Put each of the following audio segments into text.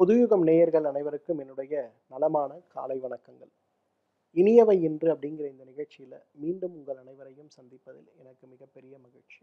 புதுயுகம் நேயர்கள் அனைவருக்கும் என்னுடைய நலமான காலை வணக்கங்கள் இனியவை இன்று அப்படிங்கிற இந்த நிகழ்ச்சியில மீண்டும் உங்கள் அனைவரையும் சந்திப்பதில் எனக்கு மிகப்பெரிய மகிழ்ச்சி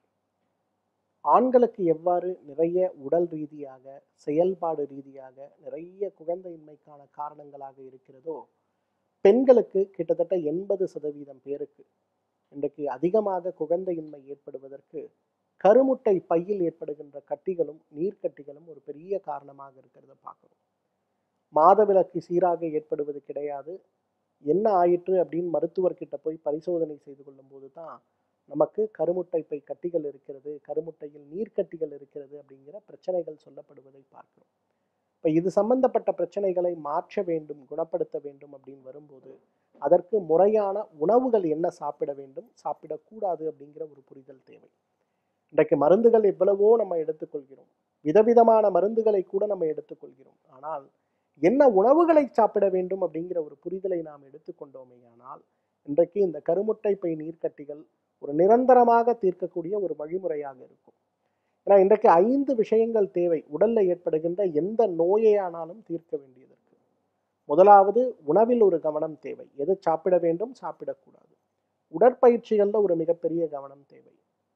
ஆண்களுக்கு எவ்வாறு நிறைய உடல் ரீதியாக செயல்பாடு ரீதியாக நிறைய குழந்தையின்மைக்கான காரணங்களாக இருக்கிறதோ பெண்களுக்கு கிட்டத்தட்ட எண்பது சதவீதம் பேருக்கு இன்றைக்கு அதிகமாக குழந்தையின்மை ஏற்படுவதற்கு கருமுட்டை பையில் ஏற்படுகின்ற கட்டிகளும் நீர்க்கட்டிகளும் ஒரு பெரிய காரணமாக இருக்கிறத பார்க்கணும் மாதவிலக்கு சீராக ஏற்படுவது கிடையாது என்ன ஆயிற்று அப்படின்னு மருத்துவர்கிட்ட போய் பரிசோதனை செய்து கொள்ளும் போது தான் நமக்கு கருமுட்டை பை கட்டிகள் இருக்கிறது கருமுட்டையில் நீர்க்கட்டிகள் இருக்கிறது அப்படிங்கிற பிரச்சனைகள் சொல்லப்படுவதை பார்க்கிறோம் இப்போ இது சம்பந்தப்பட்ட பிரச்சனைகளை மாற்ற வேண்டும் குணப்படுத்த வேண்டும் அப்படின்னு வரும்போது அதற்கு முறையான உணவுகள் என்ன சாப்பிட வேண்டும் சாப்பிடக்கூடாது அப்படிங்கிற ஒரு புரிதல் தேவை இன்றைக்கு மருந்துகள் எவ்வளவோ நம்ம எடுத்துக்கொள்கிறோம் விதவிதமான மருந்துகளை கூட நம்ம எடுத்துக்கொள்கிறோம் ஆனால் என்ன உணவுகளை சாப்பிட வேண்டும் அப்படிங்கிற ஒரு புரிதலை நாம் எடுத்துக்கொண்டோமே ஆனால் இன்றைக்கு இந்த கருமுட்டை பை நீர்க்கட்டிகள் ஒரு நிரந்தரமாக தீர்க்கக்கூடிய ஒரு வழிமுறையாக இருக்கும் ஏன்னா இன்றைக்கு ஐந்து விஷயங்கள் தேவை உடல்ல ஏற்படுகின்ற எந்த நோயையானாலும் தீர்க்க வேண்டியதற்கு முதலாவது உணவில் ஒரு கவனம் தேவை எது சாப்பிட வேண்டும் சாப்பிடக்கூடாது உடற்பயிற்சிகள்ல ஒரு மிகப்பெரிய கவனம் தேவை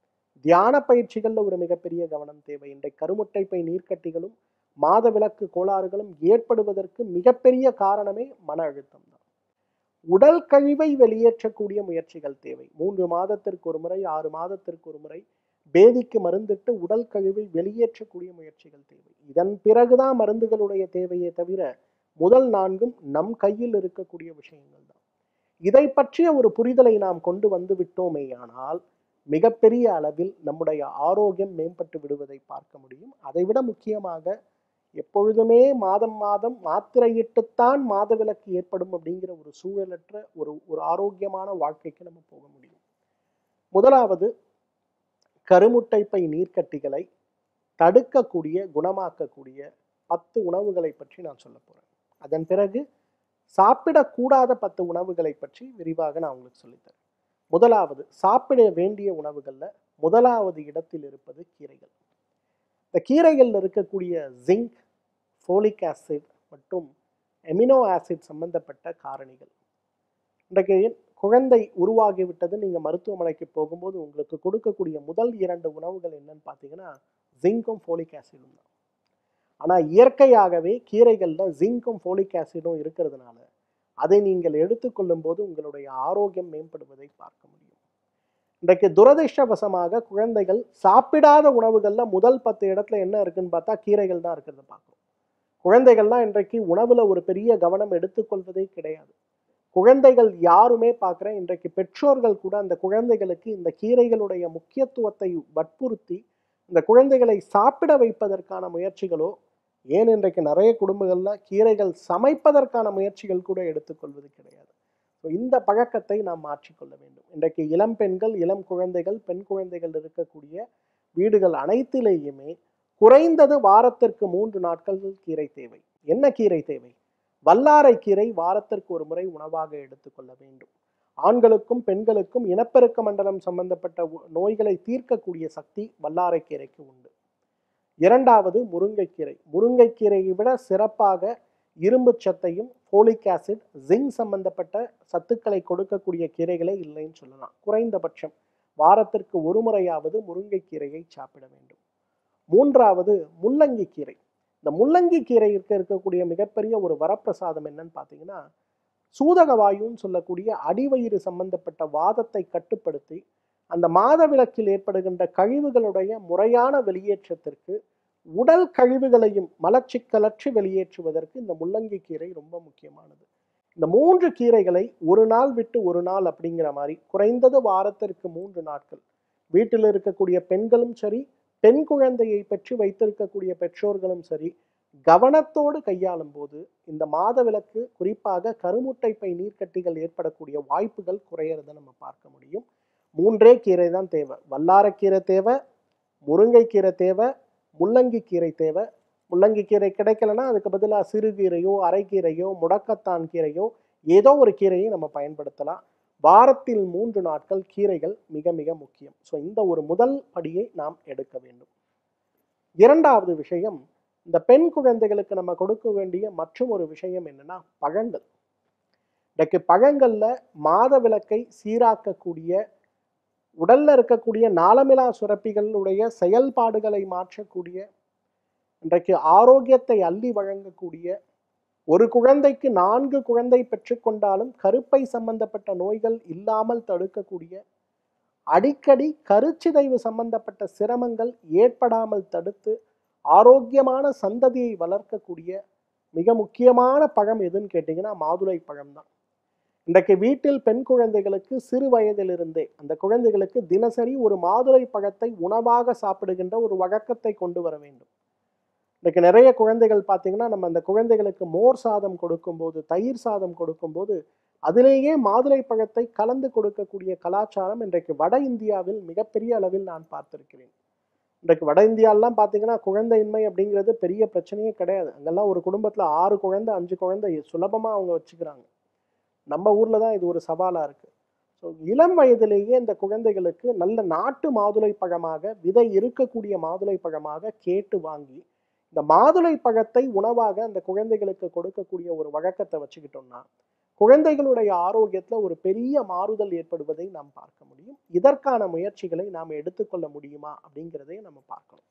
தியான பயிற்சிகள்ல ஒரு மிகப்பெரிய கவனம் தேவை இன்றைக்கு கருமுட்டை பை நீர்க்கட்டிகளும் மாதவிலக்கு கோளாறுகளும் ஏற்படுவதற்கு மிகப்பெரிய காரணமே மன அழுத்தம் தான் உடல் கழிவை வெளியேற்றக்கூடிய முயற்சிகள் தேவை மூன்று மாதத்திற்கு ஒரு முறை ஆறு மாதத்திற்கு ஒரு முறை பேதிக்கு மருந்திட்டு உடல் கழிவை வெளியேற்றக்கூடிய முயற்சிகள் தேவை இதன் பிறகுதான் மருந்துகளுடைய தேவையே தவிர முதல் நான்கும் நம் கையில் இருக்கக்கூடிய விஷயங்கள் தான் இதை பற்றிய ஒரு புரிதலை நாம் கொண்டு வந்து விட்டோமேயானால் மிகப்பெரிய அளவில் நம்முடைய ஆரோக்கியம் மேம்பட்டு விடுவதை பார்க்க முடியும் அதைவிட முக்கியமாக எப்பொழுதுமே மாதம் மாதம் மாத்திரையிட்டுத்தான் மாதவிலக்கு ஏற்படும் அப்படிங்கிற ஒரு சூழலற்ற ஒரு ஒரு ஆரோக்கியமான வாழ்க்கைக்கு நம்ம போக முடியும் முதலாவது கருமுட்டை பை நீர்க்கட்டிகளை தடுக்கக்கூடிய குணமாக்கக்கூடிய பத்து உணவுகளை பற்றி நான் சொல்ல போறேன் அதன் பிறகு சாப்பிடக்கூடாத பத்து உணவுகளை பற்றி விரிவாக நான் உங்களுக்கு சொல்லித்தரேன் முதலாவது சாப்பிட வேண்டிய உணவுகள்ல முதலாவது இடத்தில் இருப்பது கீரைகள் இந்த கீரைகளில் இருக்கக்கூடிய ஜிங்க் ஃபோலிக் ஆசிட் மற்றும் எமினோ ஆசிட் சம்பந்தப்பட்ட காரணிகள் இன்றைக்கு குழந்தை உருவாகிவிட்டது நீங்கள் மருத்துவமனைக்கு போகும்போது உங்களுக்கு கொடுக்கக்கூடிய முதல் இரண்டு உணவுகள் என்னன்னு பார்த்தீங்கன்னா ஜிங்கும் ஃபோலிக் ஆசிடும் தான் ஆனால் இயற்கையாகவே கீரைகளில் ஜிங்கும் ஃபோலிக் ஆசிடும் இருக்கிறதுனால அதை நீங்கள் எடுத்துக்கொள்ளும் போது உங்களுடைய ஆரோக்கியம் மேம்படுவதை பார்க்க முடியும் இன்றைக்கு துரதிர்ஷ்டவசமாக குழந்தைகள் சாப்பிடாத உணவுகளில் முதல் பத்து இடத்துல என்ன இருக்குன்னு பார்த்தா கீரைகள் தான் இருக்கிறத பார்க்குறோம் குழந்தைகள்லாம் இன்றைக்கு உணவுல ஒரு பெரிய கவனம் எடுத்துக்கொள்வதே கிடையாது குழந்தைகள் யாருமே பார்க்குறேன் இன்றைக்கு பெற்றோர்கள் கூட அந்த குழந்தைகளுக்கு இந்த கீரைகளுடைய முக்கியத்துவத்தை வற்புறுத்தி இந்த குழந்தைகளை சாப்பிட வைப்பதற்கான முயற்சிகளோ ஏன் இன்றைக்கு நிறைய குடும்பங்கள்ல கீரைகள் சமைப்பதற்கான முயற்சிகள் கூட எடுத்துக்கொள்வது கிடையாது ஸோ இந்த பழக்கத்தை நாம் மாற்றிக்கொள்ள வேண்டும் இன்றைக்கு இளம் பெண்கள் இளம் குழந்தைகள் பெண் குழந்தைகள் இருக்கக்கூடிய வீடுகள் அனைத்திலேயுமே குறைந்தது வாரத்திற்கு மூன்று நாட்கள் கீரை தேவை என்ன கீரை தேவை வல்லாரை கீரை வாரத்திற்கு ஒரு முறை உணவாக எடுத்துக்கொள்ள வேண்டும் ஆண்களுக்கும் பெண்களுக்கும் இனப்பெருக்க மண்டலம் சம்பந்தப்பட்ட உ- நோய்களை தீர்க்கக்கூடிய சக்தி வல்லாரை கீரைக்கு உண்டு இரண்டாவது முருங்கைக்கீரை முருங்கைக்கீரையை விட சிறப்பாக இரும்பு சத்தையும் ஃபோலிக் ஆசிட் ஜிங்க் சம்பந்தப்பட்ட சத்துக்களை கொடுக்கக்கூடிய கீரைகளே இல்லைன்னு சொல்லலாம் குறைந்தபட்சம் வாரத்திற்கு ஒரு முறையாவது முருங்கைக்கீரையை சாப்பிட வேண்டும் மூன்றாவது முள்ளங்கி கீரை இந்த முள்ளங்கி கீரை இருக்க இருக்கக்கூடிய மிகப்பெரிய ஒரு வரப்பிரசாதம் என்னன்னு பார்த்தீங்கன்னா சூதக வாயுன்னு சொல்லக்கூடிய அடிவயிறு சம்பந்தப்பட்ட வாதத்தை கட்டுப்படுத்தி அந்த மாதவிலக்கில் ஏற்படுகின்ற கழிவுகளுடைய முறையான வெளியேற்றத்திற்கு உடல் கழிவுகளையும் மலச்சிக்கலற்று வெளியேற்றுவதற்கு இந்த முள்ளங்கி கீரை ரொம்ப முக்கியமானது இந்த மூன்று கீரைகளை ஒரு நாள் விட்டு ஒரு நாள் அப்படிங்கிற மாதிரி குறைந்தது வாரத்திற்கு மூன்று நாட்கள் வீட்டில் இருக்கக்கூடிய பெண்களும் சரி பெண் குழந்தையை பெற்று வைத்திருக்கக்கூடிய பெற்றோர்களும் சரி கவனத்தோடு கையாளும் போது இந்த மாதவிலக்கு குறிப்பாக கருமுட்டை பை நீர்க்கட்டிகள் ஏற்படக்கூடிய வாய்ப்புகள் குறையறதை நம்ம பார்க்க முடியும் மூன்றே கீரை தான் தேவை வல்லாரக்கீரை தேவை முருங்கைக்கீரை தேவை முள்ளங்கி கீரை தேவை முள்ளங்கி கீரை கிடைக்கலன்னா அதுக்கு பதிலாக சிறுகீரையோ அரைக்கீரையோ முடக்கத்தான் கீரையோ ஏதோ ஒரு கீரையை நம்ம பயன்படுத்தலாம் வாரத்தில் மூன்று நாட்கள் கீரைகள் மிக மிக முக்கியம் ஸோ இந்த ஒரு முதல் படியை நாம் எடுக்க வேண்டும் இரண்டாவது விஷயம் இந்த பெண் குழந்தைகளுக்கு நம்ம கொடுக்க வேண்டிய மற்றும் ஒரு விஷயம் என்னன்னா பழங்கள் இன்றைக்கு பழங்கள்ல மாத விளக்கை சீராக்கக்கூடிய உடல்ல இருக்கக்கூடிய நாளமிலா சுரப்பிகளுடைய செயல்பாடுகளை மாற்றக்கூடிய இன்றைக்கு ஆரோக்கியத்தை அள்ளி வழங்கக்கூடிய ஒரு குழந்தைக்கு நான்கு குழந்தை பெற்றுக்கொண்டாலும் கருப்பை சம்பந்தப்பட்ட நோய்கள் இல்லாமல் தடுக்கக்கூடிய அடிக்கடி கருச்சிதைவு சம்பந்தப்பட்ட சிரமங்கள் ஏற்படாமல் தடுத்து ஆரோக்கியமான சந்ததியை வளர்க்கக்கூடிய மிக முக்கியமான பழம் எதுன்னு கேட்டிங்கன்னா மாதுளை பழம் தான் இன்றைக்கு வீட்டில் பெண் குழந்தைகளுக்கு சிறு வயதிலிருந்தே அந்த குழந்தைகளுக்கு தினசரி ஒரு மாதுளை பழத்தை உணவாக சாப்பிடுகின்ற ஒரு வழக்கத்தை கொண்டு வர வேண்டும் இன்றைக்கு நிறைய குழந்தைகள் பார்த்தீங்கன்னா நம்ம அந்த குழந்தைகளுக்கு மோர் சாதம் கொடுக்கும்போது தயிர் சாதம் கொடுக்கும்போது அதிலேயே மாதுளை பழத்தை கலந்து கொடுக்கக்கூடிய கலாச்சாரம் இன்றைக்கு வட இந்தியாவில் மிகப்பெரிய அளவில் நான் பார்த்திருக்கிறேன் இன்றைக்கு வட இந்தியாலாம் பார்த்தீங்கன்னா குழந்தையின்மை அப்படிங்கிறது பெரிய பிரச்சனையே கிடையாது அங்கெல்லாம் ஒரு குடும்பத்தில் ஆறு குழந்தை அஞ்சு குழந்தை சுலபமாக அவங்க வச்சுக்கிறாங்க நம்ம ஊரில் தான் இது ஒரு சவாலாக இருக்குது ஸோ இளம் வயதிலேயே இந்த குழந்தைகளுக்கு நல்ல நாட்டு மாதுளை பழமாக விதை இருக்கக்கூடிய மாதுளை பழமாக கேட்டு வாங்கி இந்த மாதுளை பழத்தை உணவாக அந்த குழந்தைகளுக்கு கொடுக்கக்கூடிய ஒரு வழக்கத்தை வச்சுக்கிட்டோம்னா குழந்தைகளுடைய ஆரோக்கியத்துல ஒரு பெரிய மாறுதல் ஏற்படுவதை நாம் பார்க்க முடியும் இதற்கான முயற்சிகளை நாம் எடுத்துக்கொள்ள முடியுமா அப்படிங்கிறதை நம்ம பார்க்கணும்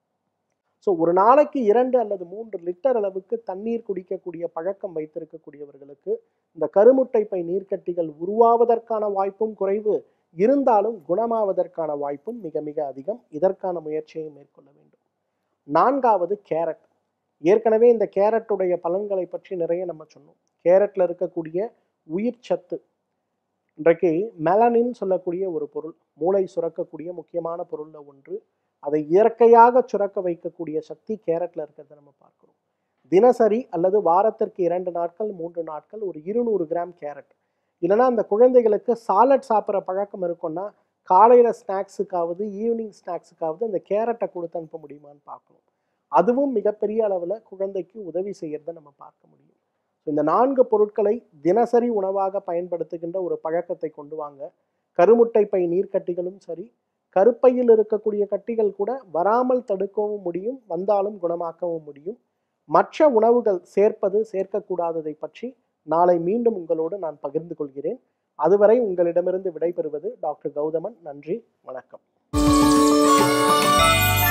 ஸோ ஒரு நாளைக்கு இரண்டு அல்லது மூன்று லிட்டர் அளவுக்கு தண்ணீர் குடிக்கக்கூடிய பழக்கம் வைத்திருக்கக்கூடியவர்களுக்கு இந்த கருமுட்டை பை நீர்க்கட்டிகள் உருவாவதற்கான வாய்ப்பும் குறைவு இருந்தாலும் குணமாவதற்கான வாய்ப்பும் மிக மிக அதிகம் இதற்கான முயற்சியை மேற்கொள்ள வேண்டும் நான்காவது கேரட் ஏற்கனவே இந்த கேரட்டுடைய பலன்களை பற்றி நிறைய நம்ம சொன்னோம் கேரட்ல இருக்கக்கூடிய உயிர் சத்து இன்றைக்கு மெலனின் சொல்லக்கூடிய ஒரு பொருள் மூளை சுரக்கக்கூடிய முக்கியமான பொருள்ல ஒன்று அதை இயற்கையாக சுரக்க வைக்கக்கூடிய சக்தி கேரட்ல இருக்கிறத நம்ம பார்க்கிறோம் தினசரி அல்லது வாரத்திற்கு இரண்டு நாட்கள் மூன்று நாட்கள் ஒரு இருநூறு கிராம் கேரட் இல்லைன்னா அந்த குழந்தைகளுக்கு சாலட் சாப்பிட்ற பழக்கம் இருக்கும்னா காலையில ஸ்நாக்ஸுக்காவது ஈவினிங் ஸ்நாக்ஸுக்காவது அந்த கேரட்டை கொடுத்து அனுப்ப முடியுமான்னு பார்க்கணும் அதுவும் மிகப்பெரிய அளவில் குழந்தைக்கு உதவி செய்யறதை நம்ம பார்க்க முடியும் இந்த நான்கு பொருட்களை தினசரி உணவாக பயன்படுத்துகின்ற ஒரு பழக்கத்தை கொண்டு வாங்க கருமுட்டை பை நீர்க்கட்டிகளும் சரி கருப்பையில் இருக்கக்கூடிய கட்டிகள் கூட வராமல் தடுக்கவும் முடியும் வந்தாலும் குணமாக்கவும் முடியும் மற்ற உணவுகள் சேர்ப்பது சேர்க்கக்கூடாததை பற்றி நாளை மீண்டும் உங்களோடு நான் பகிர்ந்து கொள்கிறேன் அதுவரை உங்களிடமிருந்து விடைபெறுவது டாக்டர் கௌதமன் நன்றி வணக்கம்